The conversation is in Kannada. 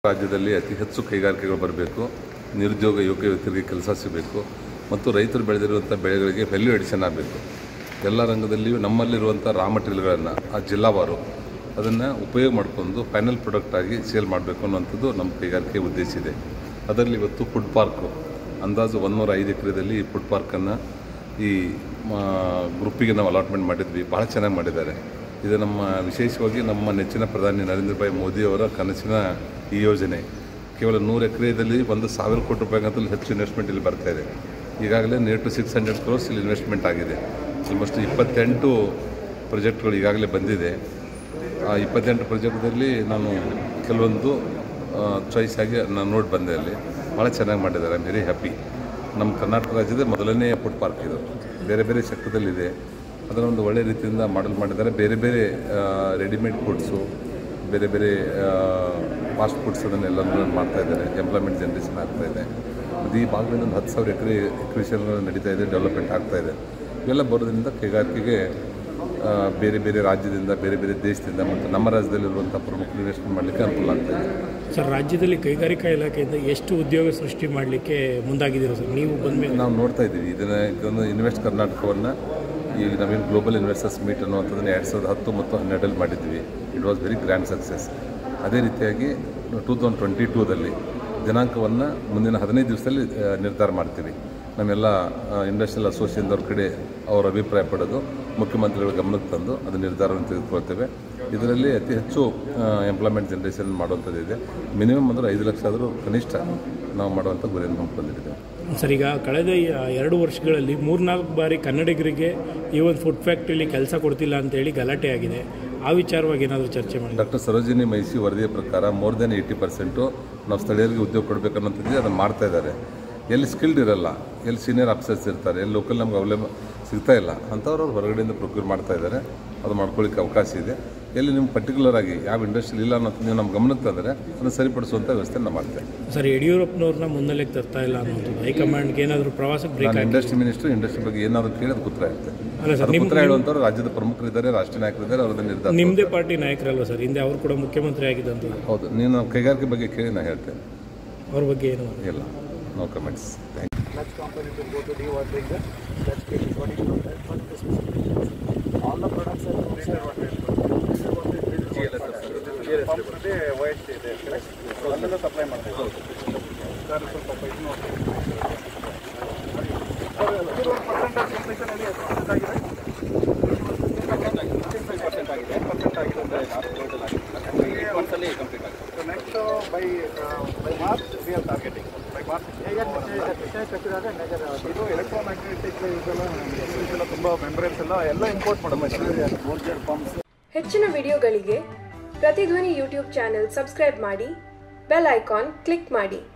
ರಾಜ್ಯದಲ್ಲಿ ಅತಿ ಹೆಚ್ಚು ಕೈಗಾರಿಕೆಗಳು ಬರಬೇಕು ನಿರುದ್ಯೋಗ ಯುವಕ ಯುವತಿಯರಿಗೆ ಕೆಲಸ ಸಿಗಬೇಕು ಮತ್ತು ರೈತರು ಬೆಳೆದಿರುವಂಥ ಬೆಳೆಗಳಿಗೆ ವ್ಯಾಲ್ಯೂ ಎಡಿಷನ್ ಆಗಬೇಕು ಎಲ್ಲ ರಂಗದಲ್ಲಿಯೂ ನಮ್ಮಲ್ಲಿರುವಂಥ ರಾ ಮಟೀರಿಯಲ್ಗಳನ್ನು ಆ ಜಿಲ್ಲಾವಾರು ಅದನ್ನು ಉಪಯೋಗ ಮಾಡಿಕೊಂಡು ಫೈನಲ್ ಪ್ರಾಡಕ್ಟ್ ಆಗಿ ಸೇಲ್ ಮಾಡಬೇಕು ಅನ್ನುವಂಥದ್ದು ನಮ್ಮ ಕೈಗಾರಿಕೆ ಉದ್ದೇಶ ಇದೆ ಅದರಲ್ಲಿ ಇವತ್ತು ಫುಡ್ ಪಾರ್ಕು ಅಂದಾಜು ಒಂದೂರ ಐದು ಎಕರೆದಲ್ಲಿ ಈ ಫುಡ್ ಪಾರ್ಕನ್ನು ಈ ಗ್ರೂಪಿಗೆ ನಾವು ಅಲಾಟ್ಮೆಂಟ್ ಮಾಡಿದ್ವಿ ಭಾಳ ಚೆನ್ನಾಗಿ ಮಾಡಿದ್ದಾರೆ ಇದು ನಮ್ಮ ವಿಶೇಷವಾಗಿ ನಮ್ಮ ನೆಚ್ಚಿನ ಪ್ರಧಾನಿ ನರೇಂದ್ರ ಭಾಯಿ ಮೋದಿಯವರ ಕನಸಿನ ಈ ಯೋಜನೆ ಕೇವಲ ನೂರು ಎಕರೆದಲ್ಲಿ ಒಂದು ಸಾವಿರ ಕೋಟಿ ರೂಪಾಯಿಗಂತಲೂ ಹೆಚ್ಚು ಇನ್ವೆಸ್ಟ್ಮೆಂಟ್ ಇಲ್ಲಿ ಬರ್ತಾ ಇದೆ ಈಗಾಗಲೇ near to six hundred crores ಇಲ್ಲಿ ಇನ್ವೆಸ್ಟ್ಮೆಂಟ್ ಆಗಿದೆ ಆಲ್ಮೋಸ್ಟ್ ಇಪ್ಪತ್ತೆಂಟು ಪ್ರಾಜೆಕ್ಟ್ಗಳು ಈಗಾಗಲೇ ಬಂದಿದೆ ಆ ಇಪ್ಪತ್ತೆಂಟು ಪ್ರಾಜೆಕ್ಟ್ದಲ್ಲಿ ನಾನು ಕೆಲವೊಂದು ಚಾಯ್ಸ್ ಆಗಿ ನಾನು ನೋಡಿ ಬಂದೆ ಅಲ್ಲಿ ಭಾಳ ಚೆನ್ನಾಗಿ ಮಾಡಿದ್ದಾರೆ ಐ ವೆರಿ ಹ್ಯಾಪಿ ನಮ್ಮ ಕರ್ನಾಟಕ ರಾಜ್ಯದ ಮೊದಲನೇ ಫುಡ್ ಪಾರ್ಕ್ ಇದು ಬೇರೆ ಬೇರೆ ಸೆಕ್ಟರ್ದಲ್ಲಿದೆ ಅದನ್ನು ಒಂದು ಒಳ್ಳೆ ರೀತಿಯಿಂದ ಮಾಡಲ್ ಮಾಡಿದ್ದಾರೆ ಬೇರೆ ಬೇರೆ ರೆಡಿಮೇಡ್ ಫುಡ್ಸು ಬೇರೆ ಬೇರೆ ಫಾಸ್ಟ್ ಫುಡ್ಸ್ ಅದನ್ನೆಲ್ಲನೂ ಮಾಡ್ತಾ ಇದ್ದಾರೆ ಎಂಪ್ಲಾಯ್ಮೆಂಟ್ ಜನ್ರೇಷನ್ ಆಗ್ತಾ ಇದೆ ಮತ್ತು ಈ ಭಾಗದಲ್ಲಿ ಒಂದು ಹತ್ತು ಸಾವಿರ ಎಕರೆ ಎಕ್ರಿಷನ್ ನಡೀತಾ ಇದೆ ಡೆವಲಪ್ಮೆಂಟ್ ಆಗ್ತಾ ಇದೆ ಇವೆಲ್ಲ ಬರೋದ್ರಿಂದ ಕೈಗಾರಿಕೆಗೆ ಆ, ಬೇರೆ ಬೇರೆ ರಾಜ್ಯದಿಂದ ಬೇರೆ ಬೇರೆ ದೇಶದಿಂದ ಮತ್ತು ನಮ್ಮ ರಾಜ್ಯದಲ್ಲಿರುವಂಥ ಪ್ರಮುಖ ಇನ್ವೆಸ್ಟ್ಮೆಂಟ್ ಮಾಡಲಿಕ್ಕೆ ಅನುಕೂಲ ಆಗ್ತಾ ಇದೆ ಸರ್ ರಾಜ್ಯದಲ್ಲಿ ಕೈಗಾರಿಕಾ ಇಲಾಖೆಯಿಂದ ಎಷ್ಟು ಉದ್ಯೋಗ ಸೃಷ್ಟಿ ಮಾಡಲಿಕ್ಕೆ ಮುಂದಾಗಿದ್ದೀರಾ ಸರ್ ನೀವು ಬಂದಮೇಲೆ ನಾವು ನೋಡ್ತಾ ಇದ್ದೀವಿ ಇದನ್ನು ಇದೊಂದು ಇನ್ವೆಸ್ಟ್ ಕರ್ನಾಟಕವನ್ನು ಈಗ ನಾವೇನು ಗ್ಲೋಬಲ್ ಇನ್ವೆಸ್ಟರ್ಸ್ ಮೀಟ್ ಅನ್ನುವಂಥದ್ದನ್ನು ಎರಡು ಸಾವಿರದ ಹತ್ತು ಮತ್ತು ಹನ್ನೆರಡರಲ್ಲಿ ಮಾಡಿದ್ವಿ it was very grand success ಅದೇ ರೀತಿಯಾಗಿ ಟೂ ತೌಸಂಡ್ ಟ್ವೆಂಟಿ ಟೂದಲ್ಲಿ ದಿನಾಂಕವನ್ನು ಮುಂದಿನ ಹದಿನೈದು ದಿವಸದಲ್ಲಿ ಆ, ನಿರ್ಧಾರ ಮಾಡ್ತೀವಿ ನಮ್ಮೆಲ್ಲ ಇಂಡಸ್ಟ್ರಿಯಲ್ ಅಸೋಸಿಯೇಷನ್ದವ್ರ ಕಡೆ ಅವರ ಅಭಿಪ್ರಾಯ ಪಡೆದು ಮುಖ್ಯಮಂತ್ರಿಗಳ ಗಮನಕ್ಕೆ ತಂದು ಅದು ನಿರ್ಧಾರವನ್ನು ತೆಗೆದುಕೊಳ್ತೇವೆ ಇದರಲ್ಲಿ ಅತಿ ಹೆಚ್ಚು ಎಂಪ್ಲಾಯ್ಮೆಂಟ್ ಜನ್ರೇಷನ್ ಮಾಡುವಂಥದ್ದು ಇದೆ ಮಿನಿಮಮ್ ಅಂದರೆ ಐದು ಲಕ್ಷ ಆದರೂ ಕನಿಷ್ಠ ನಾವು ಮಾಡುವಂಥ ಗುರಿಯನ್ನು ಹಮ್ಮಿಕೊಂಡಿದ್ದೇವೆ ಸರ್ ಈಗ ಕಳೆದ ಯ- ಎರಡು ವರ್ಷಗಳಲ್ಲಿ ಮೂರ್ನಾಲ್ಕು ಬಾರಿ ಕನ್ನಡಿಗರಿಗೆ ಈ ಒಂದು ಫುಡ್ ಫ್ಯಾಕ್ಟ್ರಿಲಿ ಕೆಲಸ ಕೊಡ್ತಿಲ್ಲ ಅಂತೇಳಿ ಗಲಾಟೆ ಆಗಿದೆ ಆ ವಿಚಾರವಾಗಿ ಏನಾದರೂ ಚರ್ಚೆ ಮಾಡಿ ಡಾಕ್ಟರ್ ಸರೋಜಿನಿ ಮೈಸಿ ವರದಿಯ ಪ್ರಕಾರ ಮೋರ್ ದೆನ್ ಏಯ್ಟಿ ಪರ್ಸೆಂಟು ನಾವು ಸ್ಥಳೀಯರಿಗೆ ಉದ್ಯೋಗ ಕೊಡಬೇಕನ್ನೋಂಥದ್ದು ಅದನ್ನು ಮಾಡ್ತಾ ಇದ್ದಾರೆ ಎಲ್ಲಿ ಸ್ಕಿಲ್ಡ್ ಇರಲ್ಲ ಎಲ್ಲಿ ಸೀನಿಯರ್ ಆಫೀಸರ್ಸ್ ಇರ್ತಾರೆ ಎಲ್ಲಿ ಲೋಕಲ್ ನಮ್ಗೆ ಅವೈಲೇಬಲ್ ಸಿಗ್ತಾ ಇಲ್ಲ ಅಂಥವ್ರು ಅವ್ರು ಹೊರಗಡೆಯಿಂದ ಪ್ರೊಕ್ಯೂರ್ ಮಾಡ್ತಾ ಇದ್ದಾರೆ ಅದು ಮಾಡ್ಕೊಳ್ಳಿಕ್ಕೆ ಅವಕಾಶ ಇದೆ ಎಲ್ಲಿ ನಿಮ್ಮ ಪರ್ಟಿಕ್ಯುಲರ್ ಆಗಿ ಯಾವ ಇಂಡಸ್ಟ್ರಿ ಇಲ್ಲ ಅನ್ನೋದು ನೀವು ನಮ್ಮ ಗಮನಕ್ಕೆ ತಂದರೆ ಅದನ್ನು ಸರಿಪಡಿಸುವಂಥ ವ್ಯವಸ್ಥೆ ನಾವು ಮಾಡ್ತೇವೆ ಸರ್ ಯಡಿಯೂರಪ್ಪನವ್ರನ್ನ ಮುನ್ನೆಲೆಗೆ ತರ್ತಾ ಇಲ್ಲ ಅನ್ನೋದು ಹೈಕಮಾಂಡ್ಗೆ ಏನಾದರೂ ಪ್ರವಾಸಕ್ಕೆ ಬ್ರೇಕ್ ನಾನು ಆಗಿ ಇಂಡಸ್ಟ್ರಿ ಮಿನಿಸ್ಟರ್ ಇಂಡಸ್ಟ್ರಿ ಬಗ್ಗೆ ಏನಾದರೂ ಕೇಳಿ ಅದು ಉತ್ತರ ಇರ್ತದೆ ಅಲ್ಲ ಸರ್ ಅದು ನಿಮ್ಮ ಉತ್ತರ ಹೇಳುವಂಥವ್ರು ರಾಜ್ಯದ ಪ್ರಮುಖರಿದ್ದಾರೆ ರಾಷ್ಟ್ರೀಯ ನಾಯಕರಿದ್ದಾರೆ ಅವ್ರದ್ದು ನಿರ್ಧಾರ ನಿಮ್ಮದೇ ಪಾರ್ಟಿ ನಾಯಕರಲ್ವ ಸರ್ ಹಿಂದೆ ಅವರು ಕೂಡ ಮುಖ್ಯಮಂತ್ರಿ ಆಗಿದ್ದಂಥದ್ದು ಹೌದು ನೀನು ನಮ್ಮ ಕೈಗಾರಿಕೆ ಬಗ್ಗೆ ಕೇಳಿ ನಾನು ಹೇಳ್ತೇನೆ ಅವ್ರ ಬಗ್ಗೆ ಏನು ಇಲ್ಲ no comments thank you clutch component will go to dewatering the clutch cage is what is known as what is the All the products are this is what this is what this is what pump ಇದೆ OSD ಇದೆ correct? So ಅಲ್ಲೆಲ್ಲ ಸಪ್ಲೈ ಮಾಡ್ತೀವಿ ಸರ್ ಸ್ವಲ್ಪ ಇದು ನೋಡಿ ಸರ್ ಇದು ಒಂದು ಪರ್ಸೆಂಟೇಜ್ ಕಂಪ್ಲೀಷನ್ ಅಲ್ಲಿ ಎಷ್ಟು ಪರ್ಸೆಂಟ್ ಆಗಿದೆ ಪರ್ಸೆಂಟ್ ಆಗಿದೆ ಪರ್ಸೆಂಟ್ ಆಗಿದೆ ಒಂದ್ಸಲಿ ಕಂಪ್ಲೀಟ್ ಆಗಿದೆ so next by by March we are targeting by March ಇದು ಎಲೆಕ್ಟ್ರೋಮ್ಯಾಗ್ನೆಟಿಕ್ ಇದೆಲ್ಲ ಇದೆಲ್ಲ ತುಂಬ ಮೆಂಬ್ರೇನ್ಸ್ ಎಲ್ಲ ಎಲ್ಲ ಇಂಪೋರ್ಟ್ ಮಾಡೋದು ಪಂಪ್ಸ್ ಹೆಚ್ಚಿನ ವಿಡಿಯೋಗಳಿಗೆ ಪ್ರತಿಧ್ವನಿ ಯೂಟ್ಯೂಬ್ ಚಾನೆಲ್ ಸಬ್ಸ್ಕ್ರೈಬ್ ಮಾಡಿ ಬೆಲ್ ಐಕಾನ್ ಕ್ಲಿಕ್ ಮಾಡಿ